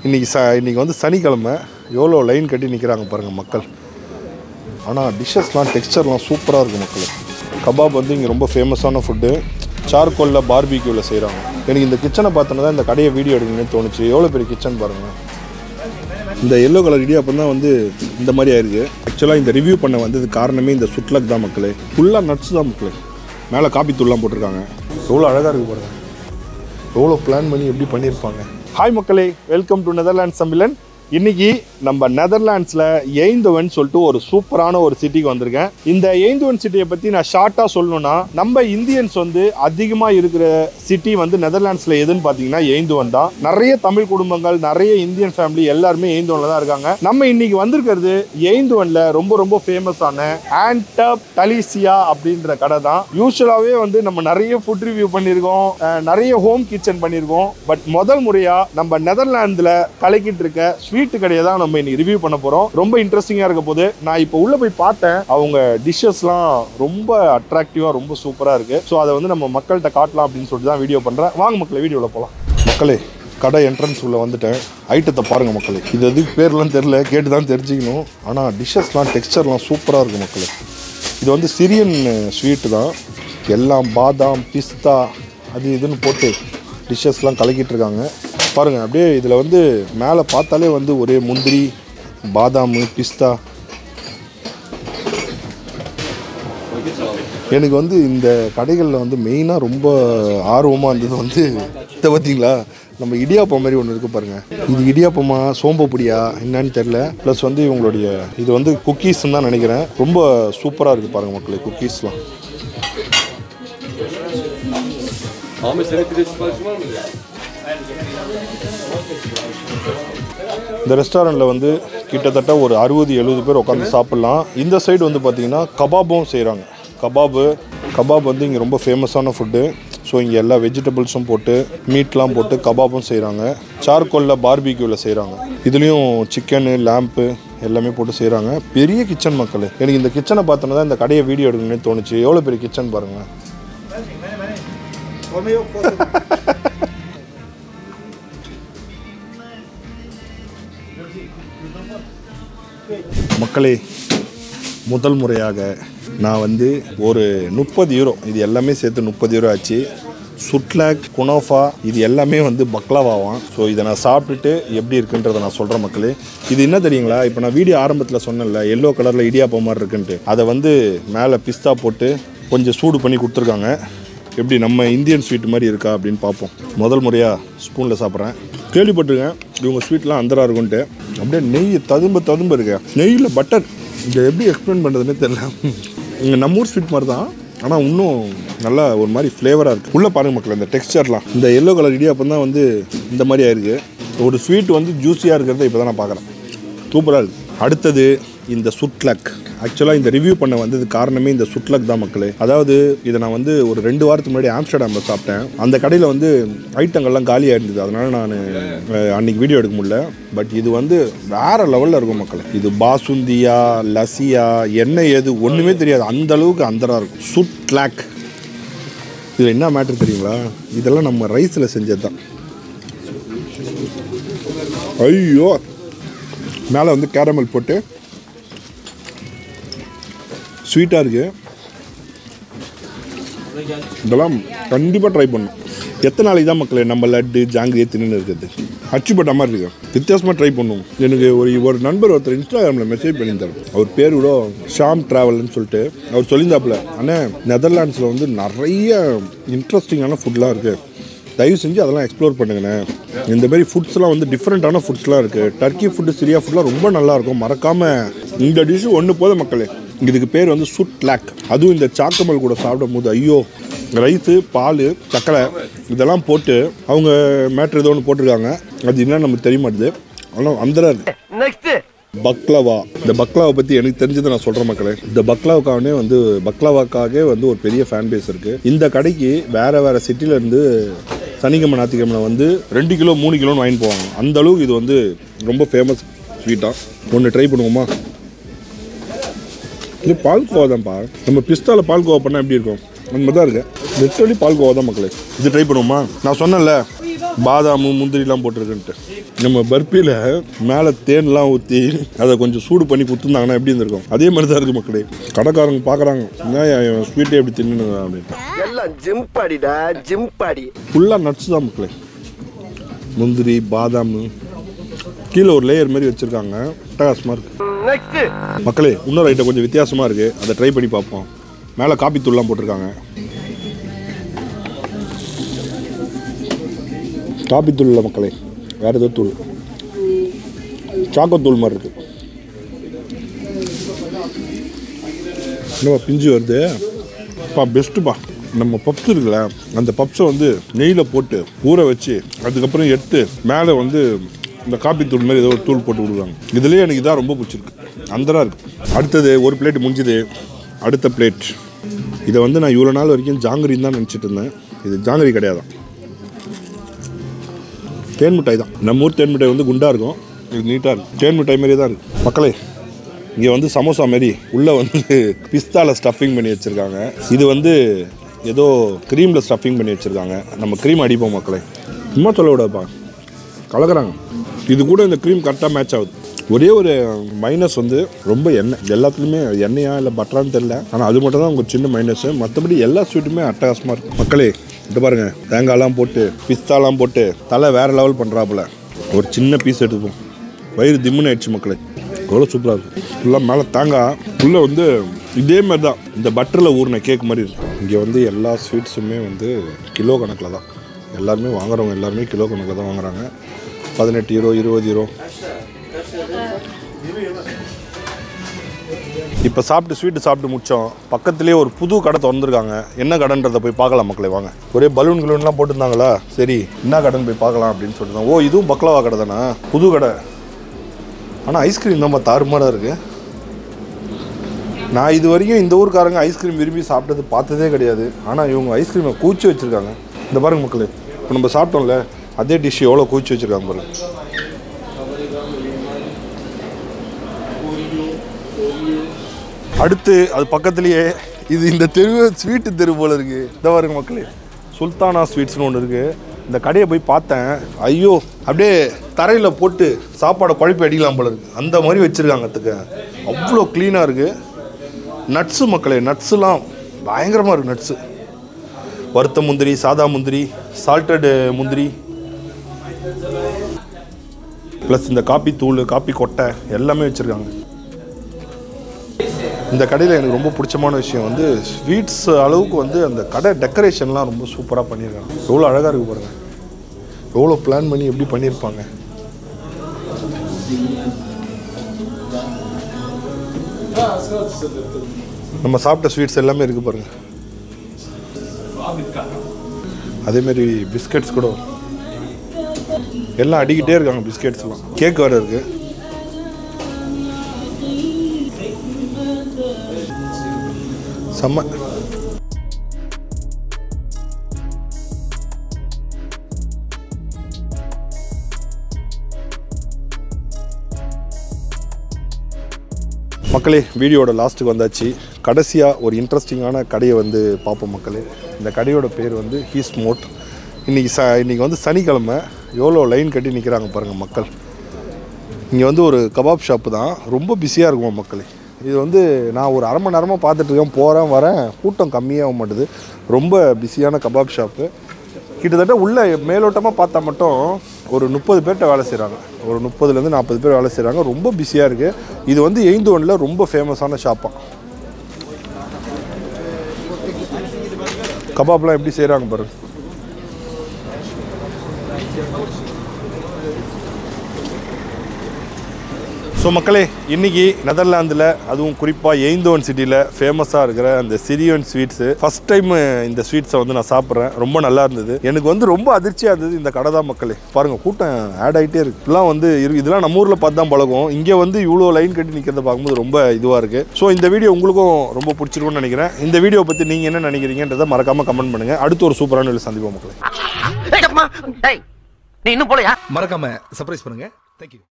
இன்றைக்கி ச இன்றைக்கி வந்து சனிக்கிழமை எவ்வளோ லைன் கட்டி நிற்கிறாங்க பாருங்கள் மக்கள் ஆனால் டிஷ்ஷஸ்லாம் டெக்ஸ்சர்லாம் சூப்பராக இருக்கும் மக்கள் கபாப் வந்து இங்கே ரொம்ப ஃபேமஸான ஃபுட்டு சார்கோலில் பார்பிக்யூவில் செய்கிறாங்க எனக்கு இந்த கிச்சனை பார்த்தோன்னா தான் இந்த கடையை வீடியோ எடுக்கணும்னு தோணுச்சு எவ்வளோ பெரிய கிச்சன் பாருங்கள் இந்த எல்லோ கலர் இடியாப்பம் தான் வந்து இந்த மாதிரி ஆயிருக்கு ஆக்சுவலாக இந்த ரிவ்யூ பண்ண வந்தது காரணமே இந்த சுட்லக் தான் மக்களே ஃபுல்லாக நட்ஸ் தான் மக்களே மேலே காப்பி தூள்லாம் போட்டிருக்காங்க எவ்வளோ அழகாக இருக்கு பாருங்க எவ்வளோ பிளான் பண்ணி எப்படி பண்ணியிருப்பாங்க ஹாய் மக்களே வெல்கம் டு நெதர்லாண்ட்ஸ் தமிழன் இன்னைக்கு நம்ம நெதர்லாண்ட்ஸில் எய்ந்தவன் சொல்லிட்டு ஒரு சூப்பரான ஒரு சிட்டிக்கு வந்திருக்கேன் இந்த எய்ந்தவன் சிட்டியை பற்றி நான் ஷார்ட்டாக சொல்லணும்னா நம்ம இந்தியன்ஸ் வந்து அதிகமாக இருக்கிற சிட்டி வந்து நெதர்லாண்ட்ஸில் எதுன்னு பார்த்தீங்கன்னா எய்ந்தவன் தான் நிறைய தமிழ் குடும்பங்கள் நிறைய இந்தியன் ஃபேமிலி எல்லாருமே எய்ந்தவனில் தான் இருக்காங்க நம்ம இன்னைக்கு வந்திருக்கிறது எய்ந்தவனில் ரொம்ப ரொம்ப ஃபேமஸான ஆன்டப் டலிசியா அப்படின்ற கடை தான் யூஸ்வலாகவே வந்து நம்ம நிறைய ஃபுட் ரிவ்யூ பண்ணியிருக்கோம் அஹ் நிறைய ஹோம் கிச்சன் பண்ணியிருக்கோம் பட் முதல் முறையாக நம்ம நெதர்லாந்தில் கலக்கிட்டு இருக்க ஸ்வீட் கடையை தான் நம்ம இன்னைக்கு ரிவ்யூ பண்ண போகிறோம் ரொம்ப இன்ட்ரெஸ்டிங்காக இருக்க போது நான் இப்போ உள்ளே போய் பார்த்தேன் அவங்க டிஷ்ஷஸ்லாம் ரொம்ப அட்ராக்டிவாக ரொம்ப சூப்பராக இருக்குது ஸோ அதை வந்து நம்ம மக்கள்கிட்ட காட்டலாம் அப்படின்னு சொல்லிட்டு தான் வீடியோ பண்ணுறேன் வாங்க மக்களே வீடியோவில் போகலாம் மக்களே கடை என்ட்ரன்ஸ் உள்ள வந்துட்டேன் ஐட்டத்தை பாருங்கள் மக்களே இது எதுக்கு பேர்லாம் தெரில கேட்டு தான் தெரிஞ்சுக்கணும் ஆனால் டிஷ்ஷஸ்லாம் டெக்ஸ்சர்லாம் சூப்பராக இருக்குது மக்களே இது வந்து சிரியன் ஸ்வீட்டு தான் எல்லாம் பாதாம் பிஸ்தா அது இதுன்னு போட்டு டிஷ்ஷஸ்லாம் கலக்கிட்டு இருக்காங்க பாருங்கள் அப்படியே இதில் வந்து மேலே பார்த்தாலே வந்து ஒரே முந்திரி பாதாம் பிஸ்தா எனக்கு வந்து இந்த கடைகளில் வந்து மெயினாக ரொம்ப ஆர்வமாக இருந்தது வந்து இதை பார்த்தீங்களா நம்ம இடியாப்பம் மாதிரி ஒன்று இருக்குது பாருங்கள் இது இடியாப்பமா சோம்பப்பொடியா என்னன்னு தெரில ப்ளஸ் வந்து இவங்களுடைய இது வந்து குக்கீஸ்ன்னு தான் நினைக்கிறேன் ரொம்ப சூப்பராக இருக்குது பாருங்கள் மக்களே குக்கீஸ்லாம் Ahmet senin pide siparişin var mı? இந்த ரெஸ்டாரண்ட்டில் வந்து கிட்டத்தட்ட ஒரு அறுபது எழுபது பேர் உட்காந்து சாப்பிட்லாம் இந்த சைடு வந்து பார்த்திங்கன்னா கபாபும் செய்கிறாங்க கபாபு கபாப் வந்து இங்கே ரொம்ப ஃபேமஸான ஃபுட்டு ஸோ இங்கே எல்லா வெஜிடபிள்ஸும் போட்டு மீட்லாம் போட்டு கபாபும் செய்கிறாங்க சார்கோலில் பார்பிக்யூவில் செய்கிறாங்க இதுலேயும் சிக்கனு லேம்ப்பு எல்லாமே போட்டு செய்கிறாங்க பெரிய கிச்சன் மக்கள் எனக்கு இந்த கிச்சனை பார்த்தோன்னா தான் இந்த கடையை வீடியோ எடுக்கணும்னு தோணுச்சு எவ்வளோ பெரிய கிச்சன் பாருங்கள் மக்களே முதல் முறையாக நான் வந்து ஒரு முப்பது யூரோ இது எல்லாமே சேர்த்து முப்பது யூரோ ஆச்சு சுட்லாக் குனோஃபா இது எல்லாமே வந்து பக்லாவாவாம் ஸோ இதை நான் சாப்பிட்டுட்டு எப்படி இருக்குன்றதை நான் சொல்கிறேன் மக்களே இது என்ன தெரியுங்களா இப்போ நான் வீடியோ ஆரம்பத்தில் சொன்னேன்ல எல்லோ கலரில் இடியாப்பம் மாதிரி இருக்குன்ட்டு அதை வந்து மேலே பிஸ்தா போட்டு கொஞ்சம் சூடு பண்ணி கொடுத்துருக்காங்க எப்படி நம்ம இந்தியன் ஸ்வீட் மாதிரி இருக்கா அப்படின்னு பார்ப்போம் முதல் முறையாக ஸ்பூனில் சாப்பிட்றேன் கேள்விப்பட்டிருக்கேன் இவங்க ஸ்வீட்லாம் அந்தரா இருக்குன்ட்டு அப்படியே நெய் ததும்ப ததும்ப இருக்கு நெய்யில் பட்டர் இதை எப்படி எக்ஸ்பிளைன் பண்ணுறதுன்னே தெரியல இங்கே நம்ம ஊர் ஸ்வீட் மாதிரி தான் ஆனால் இன்னும் நல்லா ஒரு மாதிரி ஃப்ளேவராக இருக்குது உள்ளே பாருங்க மக்கள் இந்த டெக்ஸ்சர்லாம் இந்த எல்லோ கலர் இடியாப்பம் தான் வந்து இந்த மாதிரி ஆயிருக்கு ஒரு ஸ்வீட் வந்து ஜூஸியாக இருக்கிறத இப்போ தான் நான் பார்க்குறேன் சூப்பராக இருக்குது அடுத்தது இந்த சுட்லக் ஆக்சுவலாக இந்த ரிவ்யூ பண்ண வந்தது காரணமே இந்த சுட்லக் தான் மக்களே அதாவது இதை நான் வந்து ஒரு ரெண்டு வாரத்துக்கு முன்னாடி ஆம்ஸ்டர்டாமில் சாப்பிட்டேன் அந்த கடையில் வந்து ஐட்டங்கள்லாம் காலியாக இருந்தது அதனால் நான் அன்றைக்கி வீடியோ எடுக்க முடியல பட் இது வந்து வேறு லெவலில் இருக்கும் மக்களே இது பாசுந்தியா லசியா என்ன ஏது ஒன்றுமே தெரியாது அந்த அளவுக்கு அந்தரா இருக்கும் சுட்லாக் இதில் என்ன மேட்ரு தெரியுங்களா இதெல்லாம் நம்ம ரைஸில் செஞ்சது தான் ஐயோ மேலே வந்து கேரமல் போட்டு ஸ்வீட்டாக இருக்குது இதெல்லாம் கண்டிப்பாக ட்ரை பண்ணணும் எத்தனை நாளைக்கு தான் மக்களே நம்ம லட்டு ஜாங்கிரியே தின்னு இருக்கிறது அச்சுப்பட்ட மாதிரி இருக்கு வித்தியாசமாக ட்ரை பண்ணுவோம் எனக்கு ஒரு ஒரு நண்பர் ஒருத்தர் இன்ஸ்டாகிராமில் மெசேஜ் பண்ணியிருந்தார் அவர் பேர் கூட ஷாம் ட்ராவல்னு சொல்லிட்டு அவர் சொல்லியிருந்தாப்புல ஆனால் நெதர்லாண்ட்ஸில் வந்து நிறைய இன்ட்ரெஸ்டிங்கான ஃபுட்லாம் இருக்குது தயவு செஞ்சு அதெல்லாம் எக்ஸ்ப்ளோர் பண்ணுங்கண்ணே இந்த மாதிரி ஃபுட்ஸ்லாம் வந்து டிஃப்ரெண்ட்டான ஃபுட்ஸ்லாம் இருக்குது டர்க்கி ஃபுட்டு சிரியா ஃபுட்லாம் ரொம்ப நல்லா இருக்கும் மறக்காமல் இந்த டிஷ்ஷு ஒன்று போதும் மக்களே இதுக்கு பேர் வந்து சுட் லேக் அதுவும் இந்த சாக்கமல் கூட சாப்பிடும் போது ஐயோ ரைஸு பால் சக்கரை இதெல்லாம் போட்டு அவங்க மேட்ரு ஏதோ ஒன்று போட்டிருக்காங்க அது என்னன்னு நமக்கு தெரிய மாட்டுது ஆனால் அந்த இருக்கு பக்லவா இந்த பக்லாவை பற்றி எனக்கு தெரிஞ்சதை நான் சொல்கிறேன் மக்களே இந்த பக்லாவுக்காகவே வந்து பக்லாவாக்காகவே வந்து ஒரு பெரிய ஃபேன் பேஸ் இருக்குது இந்த கடைக்கு வேறு வேறு சிட்டிலேருந்து சனிக்கிழமை ஞாயிற்றுக்கிழமை வந்து ரெண்டு கிலோ மூணு கிலோன்னு வாங்கிட்டு போவாங்க அந்த அளவுக்கு இது வந்து ரொம்ப ஃபேமஸ் ஸ்வீட்டாக ஒன்று ட்ரை பண்ணுவோமா இது பால்கோவா தான்ப்பா நம்ம பிஸ்தாவில் பால்கோவா பண்ணால் எப்படி இருக்கும் அந்த மாதிரி தான் இருக்கு லிட்டரலி பால்கோவா தான் மக்களே இது ட்ரை பண்ணுவோமா நான் சொன்னேன்ல பாதாமு முந்திரிலாம் போட்டிருக்குன்ட்டு நம்ம பர்பியில் மேலே தேன்லாம் ஊற்றி அதை கொஞ்சம் சூடு பண்ணி கொடுத்துருந்தாங்கன்னா எப்படி இருந்திருக்கும் அதே மாதிரி தான் இருக்குது மக்களே கடைக்காரங்க பார்க்குறாங்க என்ன ஸ்வீட்டே எப்படி தின்னு அப்படின்ட்டு எல்லாம் ஜிம் பாடிடா ஜிம் பாடி ஃபுல்லாக நட்ஸ் தான் மக்களே முந்திரி பாதாம் கீழே ஒரு லேயர் மாதிரி வச்சுருக்காங்க அட்டகாசமாக இருக்குது நெக்ஸ்ட் மக்களே இன்னொரு ஐட்டம் கொஞ்சம் வித்தியாசமாக இருக்குது அதை ட்ரை பண்ணி பார்ப்போம் மேலே காப்பி தூள்லாம் போட்டிருக்காங்க காப்பி தூள் இல்லை மக்களே வேறு ஏதோ தூள் சாக்கோ தூள் மாதிரி இருக்குது என்னப்பா பிஞ்சு வருது பா பெஸ்ட்டுப்பா நம்ம பப்ஸ் இருக்குல்ல அந்த பப்ஸை வந்து நெய்யில் போட்டு ஊற வச்சு அதுக்கப்புறம் எடுத்து மேலே வந்து இந்த காப்பி தூள் மாதிரி ஏதோ ஒரு தூள் போட்டு விடுவாங்க இதுலேயே எனக்கு இதான் ரொம்ப பிடிச்சிருக்கு அந்தரா இருக்கு அடுத்தது ஒரு பிளேட் முடிஞ்சுது அடுத்த பிளேட் இதை வந்து நான் இவ்வளோ நாள் வரைக்கும் ஜாங்கிரின்னு தான் நினச்சிட்டு இருந்தேன் இது ஜாங்கிரி கிடையாதான் தேன் மிட்டாய் தான் நம்ம ஊர் தேன் மிட்டாய் வந்து குண்டாக இருக்கும் இது நீட்டாக இருக்கும் தேன் மிட்டாய் மாதிரியே தான் இருக்குது மக்களே இங்கே வந்து சமோசா மாரி உள்ளே வந்து பிஸ்தாவில் ஸ்டஃபிங் பண்ணி வச்சுருக்காங்க இது வந்து ஏதோ க்ரீமில் ஸ்டஃபிங் பண்ணி வச்சுருக்காங்க நம்ம க்ரீம் அடிப்போம் மக்களே சும்மா சொல்ல விடாப்பா கலக்குறாங்க இது கூட இந்த க்ரீம் கரெக்டாக மேட்ச் ஆகுது ஒரே ஒரு மைனஸ் வந்து ரொம்ப எண்ணெய் எல்லாத்துலேயுமே எண்ணெயா இல்லை பட்டரான்னு தெரில ஆனால் அது மட்டும் தான் உங்கள் சின்ன மைனஸ் மற்றபடி எல்லா ஸ்வீட்டுமே அட்டகாசமாக இருக்கும் மக்களே இது பாருங்க தேங்காய்லாம் போட்டு பிஸ்தாலாம் போட்டு தலை வேறு லெவல் பண்ணுறாப்புல ஒரு சின்ன பீஸ் எடுத்துப்போம் வயிறு திம்முன்னு ஆயிடுச்சு மக்களே எவ்வளோ சூப்பராக இருக்கும் ஃபுல்லாக மேலே தேங்காய் உள்ளே வந்து இதே மாதிரி தான் இந்த பட்டரில் ஊறின கேக் மாதிரி இருக்கும் இங்கே வந்து எல்லா ஸ்வீட்ஸுமே வந்து கிலோ கணக்கில் தான் எல்லாருமே வாங்குறவங்க எல்லாருமே கிலோ கணக்கில் தான் வாங்குறாங்க பதினெட்டு யூரோ இருபது யூரோ இப்போ சாப்பிட்டு ஸ்வீட்டு சாப்பிட்டு முடிச்சோம் பக்கத்துலேயே ஒரு புது கடை திறந்துருக்காங்க என்ன கடைன்றதை போய் பார்க்கலாம் மக்களே வாங்க ஒரே பலூன் கிலூன்லாம் போட்டிருந்தாங்களா சரி என்ன கடைன்னு போய் பார்க்கலாம் அப்படின்னு சொல்லிட்டு தான். ஓ இதுவும் பக்லவா கடை தானே புது கடை ஆனால் ஐஸ்கிரீம் தான் தாறுமாறாக இருக்குது நான் இது வரைக்கும் இந்த ஊருக்காரங்க ஐஸ்கிரீம் விரும்பி சாப்பிட்டது பார்த்ததே கிடையாது ஆனால் இவங்க ஐஸ்கிரீமை கூச்சி வச்சுருக்காங்க இந்த பாருங்க மக்களே இப்போ நம்ம சாப்பிட்டோம்ல அதே டிஷ் எவ்வளோ கூச்சி வச்சுருக்காங்க பாருங்க அடுத்து அது பக்கத்துலேயே இது இந்த தெரு ஸ்வீட்டு தெரு போல இருக்கு இந்த பாருங்க மக்களே சுல்தானா ஸ்வீட்ஸ்னு ஒன்று இருக்கு இந்த கடையை போய் பார்த்தேன் ஐயோ அப்படியே தரையில் போட்டு சாப்பாடை குழப்பி அடிக்கலாம் போல இருக்கு அந்த மாதிரி வச்சுருக்காங்க அதுக்கு அவ்வளோ க்ளீனாக இருக்கு நட்ஸு மக்களே நட்ஸுலாம் பயங்கரமாக இருக்குது நட்ஸு வறுத்த முந்திரி சாதா முந்திரி சால்டடு முந்திரி ப்ளஸ் இந்த காப்பி தூள் காப்பி கொட்டை எல்லாமே வச்சுருக்காங்க இந்த கடையில் எனக்கு ரொம்ப பிடிச்சமான விஷயம் வந்து ஸ்வீட்ஸ் அளவுக்கு வந்து அந்த கடை டெக்கரேஷன்லாம் ரொம்ப சூப்பராக பண்ணியிருக்காங்க எவ்வளோ அழகாக இருக்கு பாருங்க எவ்வளோ பிளான் பண்ணி எப்படி பண்ணியிருப்பாங்க நம்ம சாப்பிட்ட ஸ்வீட்ஸ் எல்லாமே இருக்கு பாருங்க அதேமாரி பிஸ்கட்ஸ் கூட எல்லாம் அடிக்கிட்டே இருக்காங்க பிஸ்கெட்ஸ்லாம் கேக் வேறு இருக்குது செம்ம மக்களே வீடியோட லாஸ்ட்டுக்கு வந்தாச்சு கடைசியாக ஒரு இன்ட்ரெஸ்டிங்கான கடையை வந்து பார்ப்போம் மக்களே இந்த கடையோட பேர் வந்து ஹீஸ் மோட் இன்றைக்கி ச இன்றைக்கி வந்து சனிக்கிழமை எவ்வளோ லைன் கட்டி நிற்கிறாங்க பாருங்கள் மக்கள் இங்கே வந்து ஒரு கபாப் ஷாப்பு தான் ரொம்ப பிஸியாக இருக்கும் மக்களே இது வந்து நான் ஒரு அரை மணி நேரமாக பார்த்துட்ருக்கேன் போகிறேன் வரேன் கூட்டம் கம்மியாக மாட்டுது ரொம்ப பிஸியான கபாப் ஷாப்பு கிட்டத்தட்ட உள்ளே மேலோட்டமாக பார்த்தா மட்டும் ஒரு முப்பது பேர்கிட்ட வேலை செய்கிறாங்க ஒரு முப்பதுலேருந்து நாற்பது பேர் வேலை செய்கிறாங்க ரொம்ப பிஸியாக இருக்குது இது வந்து எய்ந்தோனில் ரொம்ப ஃபேமஸான ஷாப்பாக கபாப்லாம் எப்படி செய்கிறாங்க பாருங்க ஸோ மக்களே இன்னைக்கு நெதர்லாந்தில் அதுவும் குறிப்பாக எய்ந்தோன் சிட்டியில் ஃபேமஸாக இருக்கிற அந்த சிரியன் ஸ்வீட்ஸு ஃபஸ்ட் டைம் இந்த ஸ்வீட்ஸை வந்து நான் சாப்பிட்றேன் ரொம்ப நல்லா இருந்தது எனக்கு வந்து ரொம்ப அதிர்ச்சியாக இருந்தது இந்த கடை தான் மக்களே பாருங்கள் கூட்டம் ஆட் ஆகிட்டே இருக்கு இதெல்லாம் வந்து இரு இதெல்லாம் நம்ம ஊரில் பார்த்து தான் பழகும் இங்கே வந்து இவ்வளோ லைன் கட்டி நிற்கிறத பார்க்கும்போது ரொம்ப இதுவாக இருக்குது ஸோ இந்த வீடியோ உங்களுக்கும் ரொம்ப பிடிச்சிருக்கும்னு நினைக்கிறேன் இந்த வீடியோ பற்றி நீங்கள் என்ன நினைக்கிறீங்கன்றதை மறக்காமல் கமெண்ட் பண்ணுங்கள் அடுத்து ஒரு சூப்பரான வீடியோ சந்திப்போம் மக்களே நீ இன்னும் போலையா மறக்காம சர்ப்ரைஸ் பண்ணுங்க தேங்க்யூ